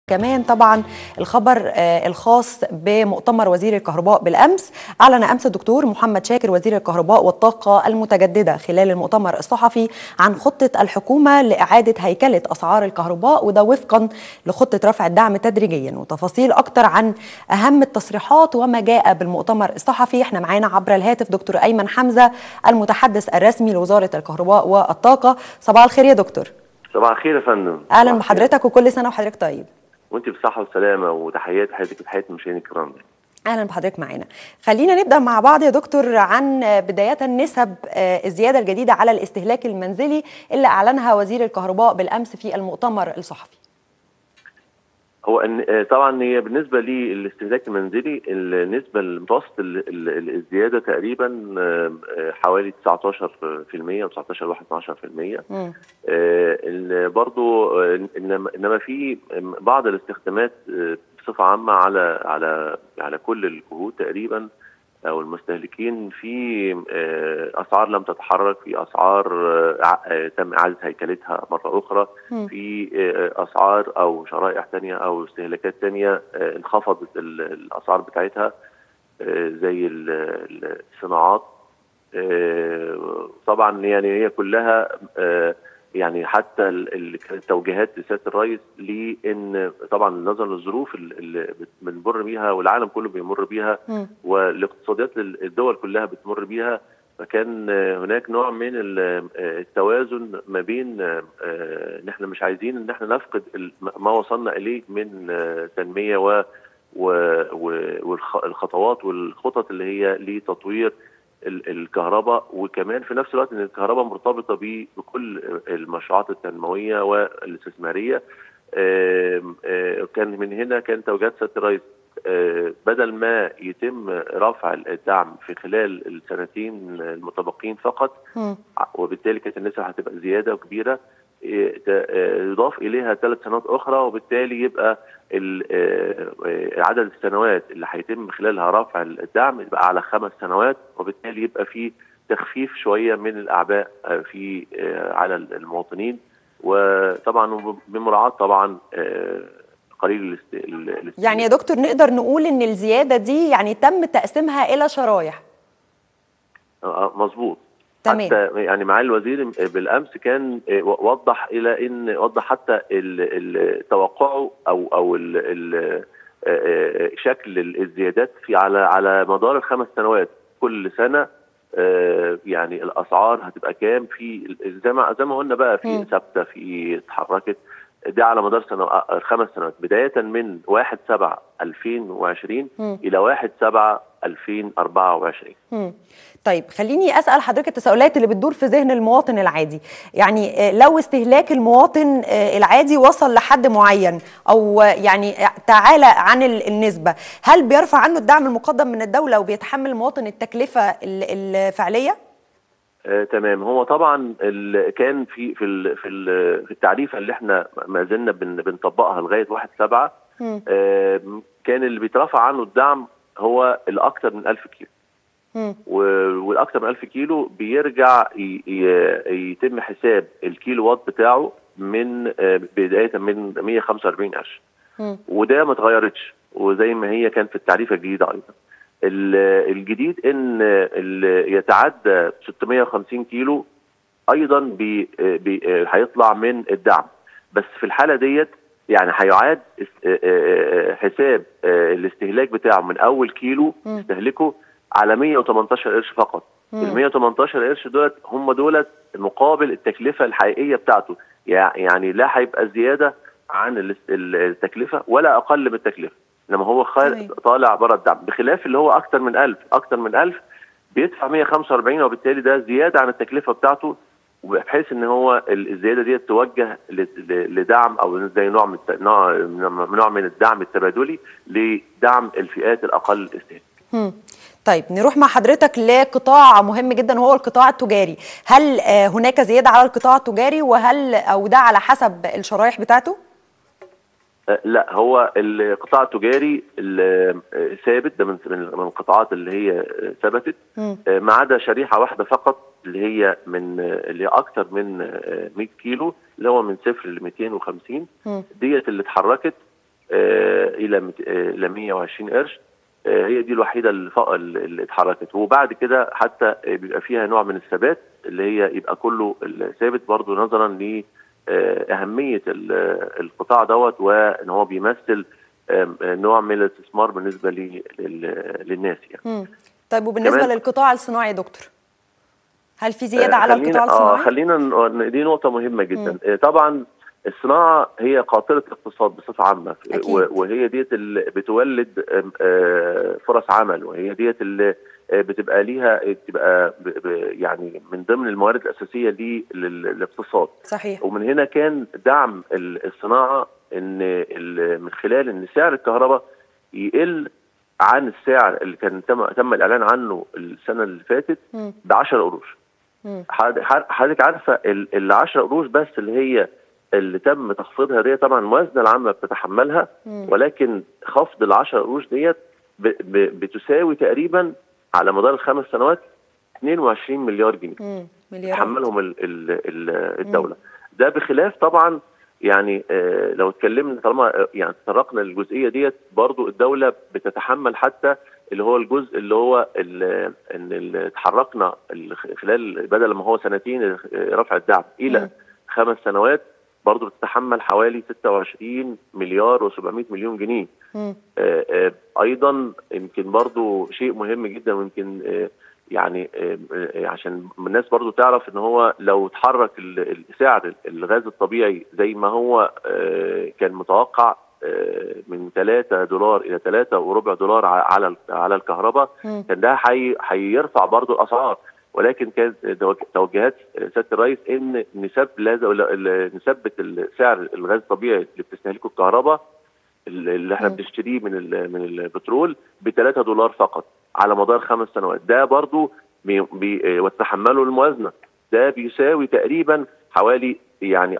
كمان طبعا الخبر الخاص بمؤتمر وزير الكهرباء بالامس اعلن امس الدكتور محمد شاكر وزير الكهرباء والطاقه المتجدده خلال المؤتمر الصحفي عن خطه الحكومه لاعاده هيكله اسعار الكهرباء وده وفقا لخطه رفع الدعم تدريجيا وتفاصيل اكتر عن اهم التصريحات وما جاء بالمؤتمر الصحفي احنا معانا عبر الهاتف دكتور ايمن حمزه المتحدث الرسمي لوزاره الكهرباء والطاقه صباح الخير يا دكتور صباح الخير يا فندم اهلا بحضرتك وكل سنه وحضرتك طيب وانت بصحه وسلامه وتحيات حياتك وتحيات المشاهدين الكرام اهلا بحضرتك معانا خلينا نبدا مع بعض يا دكتور عن بدايه نسب الزياده الجديده على الاستهلاك المنزلي اللي اعلنها وزير الكهرباء بالامس في المؤتمر الصحفي هو طبعا هي بالنسبه للاستهلاك المنزلي النسبه المتوسط الزياده تقريبا حوالي 19% او 19 12% برضه انما في بعض الاستخدامات بصفه عامه على على على كل الجهود تقريبا او المستهلكين في اسعار لم تتحرك في اسعار تم اعاده هيكلتها مره اخرى في اسعار او شرائح ثانيه او استهلاكات ثانيه انخفضت الاسعار بتاعتها زي الصناعات طبعا يعني هي كلها يعني حتى اللي كانت توجيهات لسياده الرئيس لان طبعا نظرا للظروف اللي بنمر بيها والعالم كله بيمر بيها والاقتصاديات الدول كلها بتمر بيها فكان هناك نوع من التوازن ما بين ان احنا مش عايزين ان احنا نفقد ما وصلنا اليه من تنميه و والخطوات والخطط اللي هي لتطوير الكهرباء وكمان في نفس الوقت ان الكهرباء مرتبطه بكل المشروعات التنمويه والاستثماريه كان من هنا كان توجيهات سياده الرئيس بدل ما يتم رفع الدعم في خلال السنتين المتبقين فقط وبالتالي كانت النسبه هتبقى زياده كبيره يضاف اليها ثلاث سنوات اخرى وبالتالي يبقى عدد السنوات اللي هيتم خلالها رفع الدعم يبقى على خمس سنوات وبالتالي يبقى في تخفيف شويه من الاعباء في على المواطنين وطبعا بمراعاه طبعا قليل الاست... يعني يا دكتور نقدر نقول ان الزياده دي يعني تم تقسيمها الى شرايح مظبوط تمام. حتى يعني معالي الوزير بالامس كان وضح الى ان وضح حتى توقعه او او ال ال شكل الزيادات في على على مدار الخمس سنوات كل سنه يعني الاسعار هتبقى كام في زي ما زي ما قلنا بقى في ثابته في اتحركت ده على مدار سنة خمس سنوات بداية من 1 7 2020 م. إلى 1 7 2024 م. طيب خليني اسال حضرتك التساؤلات اللي بتدور في ذهن المواطن العادي يعني لو استهلاك المواطن العادي وصل لحد معين او يعني تعالى عن النسبه هل بيرفع عنه الدعم المقدم من الدوله وبيتحمل المواطن التكلفه الفعليه آه، تمام هو طبعا كان في في في التعريفه اللي احنا ما زلنا بن بنطبقها لغايه 1 7 آه كان اللي بيترفع عنه الدعم هو الاكثر من 1000 كيلو والاكثر من 1000 كيلو بيرجع يتم حساب الكيلو وات بتاعه من آه بدايه من 145 قرش وده ما اتغيرتش وزي ما هي كان في التعريفه الجديده ايضا الجديد ان يتعدى 650 كيلو ايضا بي بي هيطلع من الدعم بس في الحاله ديت يعني هيعاد حساب الاستهلاك بتاعه من اول كيلو استهلكه على 118 قرش فقط ال 118 قرش دولت هم دولت مقابل التكلفه الحقيقيه بتاعته يعني لا هيبقى زياده عن التكلفه ولا اقل من التكلفه انما هو خارج طالع بره الدعم بخلاف اللي هو اكتر من 1000 اكتر من 1000 بيدفع 145 وبالتالي ده زياده عن التكلفه بتاعته بحيث ان هو الزياده دي توجه لدعم او زي نوع من نوع نوع من الدعم التبادلي لدعم الفئات الاقل استهلاك. طيب نروح مع حضرتك لقطاع مهم جدا وهو القطاع التجاري، هل هناك زياده على القطاع التجاري وهل او ده على حسب الشرائح بتاعته؟ لا هو القطاع التجاري ثابت ده من من القطاعات اللي هي ثبتت ما عدا شريحه واحده فقط اللي هي من اللي هي اكثر من 100 كيلو اللي هو من صفر ل 250 ديت اللي اتحركت آه، الى مت- آه، الى 120 قرش آه، هي دي الوحيده اللي فق- اللي اتحركت وبعد كده حتى آه، بيبقى فيها نوع من الثبات اللي هي يبقى كله ثابت برضو نظرا لاهميه القطاع دوت وان هو بيمثل آم، آه، نوع من الاستثمار بالنسبه لي- لل- للناس يعني مم. طيب وبالنسبه كمان- للقطاع الصناعي يا دكتور هل في زياده آه، على خلينا- القطاع اه الصناعي خلينا ن- دي نقطة مهمة جدا آه، طبعا الصناعة هي قاطرة الاقتصاد بصفة عامة أكيد. و- وهي ديت اللي بتولد آم، آه، فرص عمل وهي ديت اللي آه، بتبقى ليها بتبقى ب- ب- يعني من ضمن الموارد الأساسية لي- لل- للاقتصاد صحيح ومن هنا كان دعم ال- الصناعة ان ال- من خلال ان سعر الكهرباء يقل عن السعر اللي كان تم تم الاعلان عنه السنه اللي فاتت مم. ب 10 قروش مم. حض- حض- حضرتك عارفه ال ال 10 قروش بس اللي هي اللي تم تخفيضها دي طبعا الموازنه العامه بتتحملها مم. ولكن خفض ال 10 قروش ديت ب- ب- بتساوي تقريبا على مدار الخمس سنوات 22 مليار جنيه مم. مليارات تحملهم ال ال ال الدوله ده بخلاف طبعا يعني آه لو اتكلمنا طالما آه، يعني تطرقنا للجزئيه ديت برضو الدوله بتتحمل حتى اللي هو الجزء اللي هو ال- ان ال- اتحركنا ال- خلال بدل ما هو سنتين آه، رفع الدعم مم. الى خمس سنوات برضو بتتحمل حوالي 26 مليار و700 مليون جنيه مم. آه، آه، ايضا يمكن برضو شيء مهم جدا ويمكن آه، يعني آه، آه، عشان الناس برضو تعرف ان هو لو اتحرك ال- السعر الغاز الطبيعي زي ما هو آه، كان متوقع آه، من 3 دولار الى 3 وربع دولار ع- على ال- على الكهرباء مم. كان ده حي- هيرفع برضو الاسعار ولكن كانت توج- توجيهات سياده الرئيس ان نسب لازم نثبت السعر الغاز الطبيعي اللي بتستهلكه الكهرباء اللي احنا مم. بنشتريه من ال- من البترول ب 3 دولار فقط على مدار خمس سنوات ده برضو بي بي وتتحمله الموازنه ده بيساوي تقريبا حوالي يعني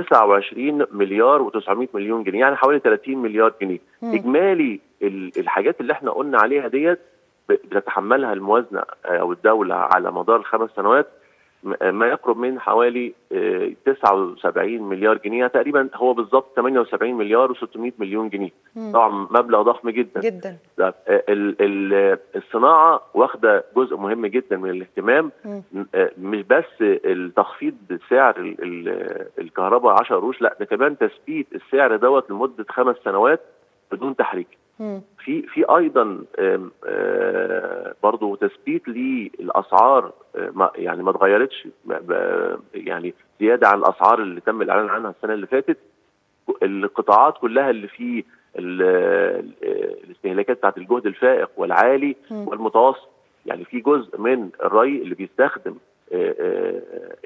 29 مليار و900 مليون جنيه يعني حوالي 30 مليار جنيه مم. اجمالي ال- الحاجات اللي احنا قلنا عليها ديت ب- بتتحملها الموازنه آه، او الدوله على مدار الخمس سنوات م- ما يقرب من حوالي آه، 79 مليار جنيه تقريبا هو بالظبط 78 مليار و600 مليون جنيه مم. طبعا مبلغ ضخم جدا جدا ده ال- ال- الصناعه واخده جزء مهم جدا من الاهتمام مم. آه، مش بس التخفيض سعر ال- ال- الكهرباء 10 قروش لا ده كمان تثبيت السعر دوت لمده خمس سنوات بدون تحريك مم. في في ايضا آم، آه، برضو تثبيت للاسعار آه، ما- يعني ما اتغيرتش ما- ب- يعني زياده عن الاسعار اللي تم الاعلان عنها السنه اللي فاتت القطاعات كلها اللي في ال- ال- الاستهلاكات بتاعت الجهد الفائق والعالي مم. والمتوسط يعني في جزء من الري اللي بيستخدم آه، آه،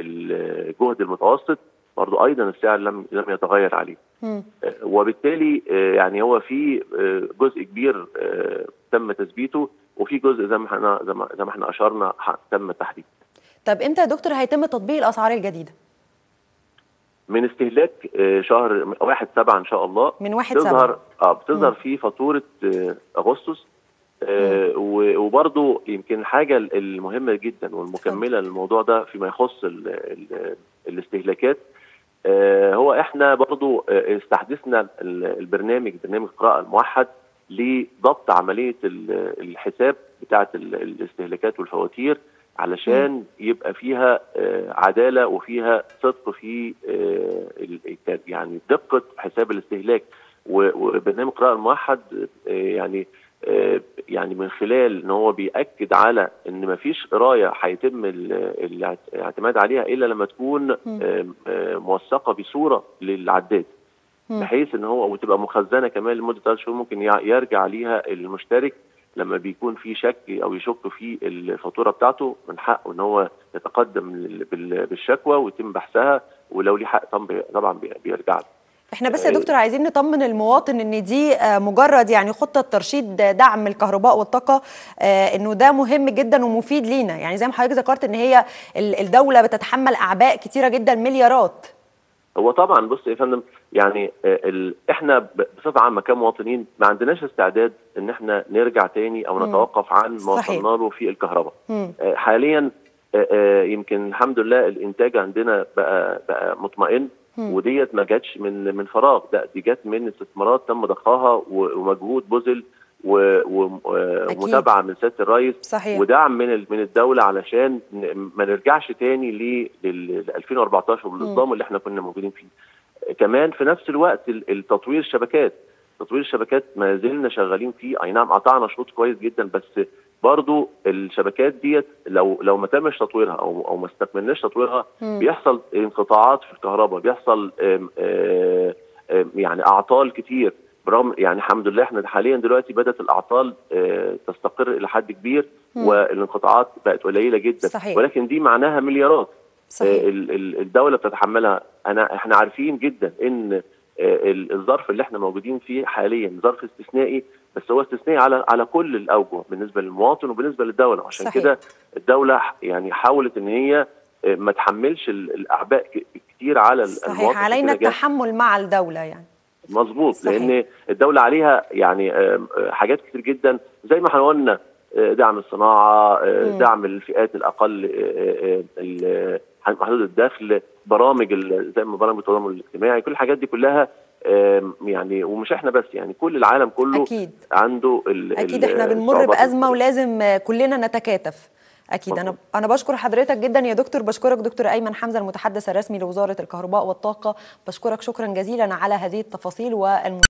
الجهد المتوسط برضو ايضا السعر لم لم يتغير عليه مم. آه، وبالتالي آه، يعني هو في آه، جزء كبير آه، تم تثبيته وفي جزء زي ما احنا زي ما زي ما احنا اشرنا ح- تم تحديده طب امتى يا دكتور هيتم تطبيق الاسعار الجديده من استهلاك آه، شهر واحد سبعة ان شاء الله من واحد بتظهر سبعة اه بتظهر مم. في فاتوره آه، اغسطس آه و- وبرضو يمكن الحاجه المهمه جدا والمكمله للموضوع ده فيما يخص ال ال الاستهلاكات آه هو احنا برضو آه، استحدثنا ال- البرنامج برنامج القراءه الموحد لضبط عمليه ال- الحساب بتاعه ال- الاستهلاكات والفواتير علشان يبقى فيها آه، عداله وفيها صدق في آه، ال- يعني دقه حساب الاستهلاك و- وبرنامج القراءه الموحد آه، يعني آه، يعني من خلال ان هو بياكد على ان مفيش قرايه هيتم ال- الاعت- الاعتماد عليها الا لما تكون آه، آه، موثقه بصوره للعداد مم. بحيث ان هو وتبقى مخزنه كمان لمده ثلاث شهور ممكن يع- يرجع ليها المشترك لما بيكون في شك او يشك في الفاتوره بتاعته من حقه ان هو يتقدم لل- بال- بالشكوى ويتم بحثها ولو ليه حق طبعا بي- طبعا بي- بيرجع له. احنا بس يا دكتور عايزين نطمن المواطن ان دي آه، مجرد يعني خطه ترشيد دعم الكهرباء والطاقه آه، انه ده مهم جدا ومفيد لينا يعني زي ما حضرتك ذكرت ان هي ال- الدوله بتتحمل اعباء كتيره جدا مليارات هو طبعا بص يا فندم يعني آه، ال... احنا ب- بصفه عامه كمواطنين ما عندناش استعداد ان احنا نرجع تاني او مم. نتوقف عن ما صحيح. وصلنا له في الكهرباء. مم. آه، حاليا آه، آه، يمكن الحمد لله الانتاج عندنا بقى بقى مطمئن وديت ما جاتش من من فراغ لا دي جت من استثمارات تم ضخها ومجهود بذل ومتابعه من سياده الرئيس صحيح. ودعم من من الدوله علشان ما نرجعش تاني ل 2014 والنظام اللي احنا كنا موجودين فيه. كمان في نفس الوقت التطوير الشبكات تطوير الشبكات ما زلنا شغالين فيه اي نعم قطعنا شوط كويس جدا بس برضو الشبكات ديت لو لو ما تمش تطويرها او او ما استكملناش تطويرها مم. بيحصل انقطاعات في الكهرباء بيحصل آم آم آم يعني اعطال كتير برغم يعني الحمد لله احنا حاليا دلوقتي بدات الاعطال آه، تستقر الى حد كبير مم. والانقطاعات بقت قليله جدا صحيح. ولكن دي معناها مليارات صحيح. آه، ال- ال- الدوله بتتحملها انا احنا عارفين جدا ان آه، ال- الظرف اللي احنا موجودين فيه حاليا ظرف استثنائي بس هو استثنائي على على كل الاوجه بالنسبه للمواطن وبالنسبه للدوله عشان صحيح. كده الدوله ح- يعني حاولت ان هي آه، ما تحملش ال- الاعباء ك- كتير على ال- صحيح المواطن في علينا الاتجاه. التحمل مع الدولة يعني مظبوط صحيح. لان الدوله عليها يعني آم، آه، حاجات كتير جدا زي ما احنا قلنا آه، دعم الصناعه آه، مم. دعم الفئات الاقل آه، آه، ال- محدود الدخل برامج ال- زي ما برامج التضامن الاجتماعي كل الحاجات دي كلها آم، يعني ومش احنا بس يعني كل العالم كله أكيد عنده ال اكيد ال- احنا بنمر الصعوبات بازمه دي. ولازم آه، كلنا نتكاتف اكيد انا مظبوط. انا بشكر حضرتك جدا يا دكتور بشكرك دكتور ايمن حمزه المتحدث الرسمي لوزاره الكهرباء والطاقه بشكرك شكرا جزيلا على هذه التفاصيل والمشاركه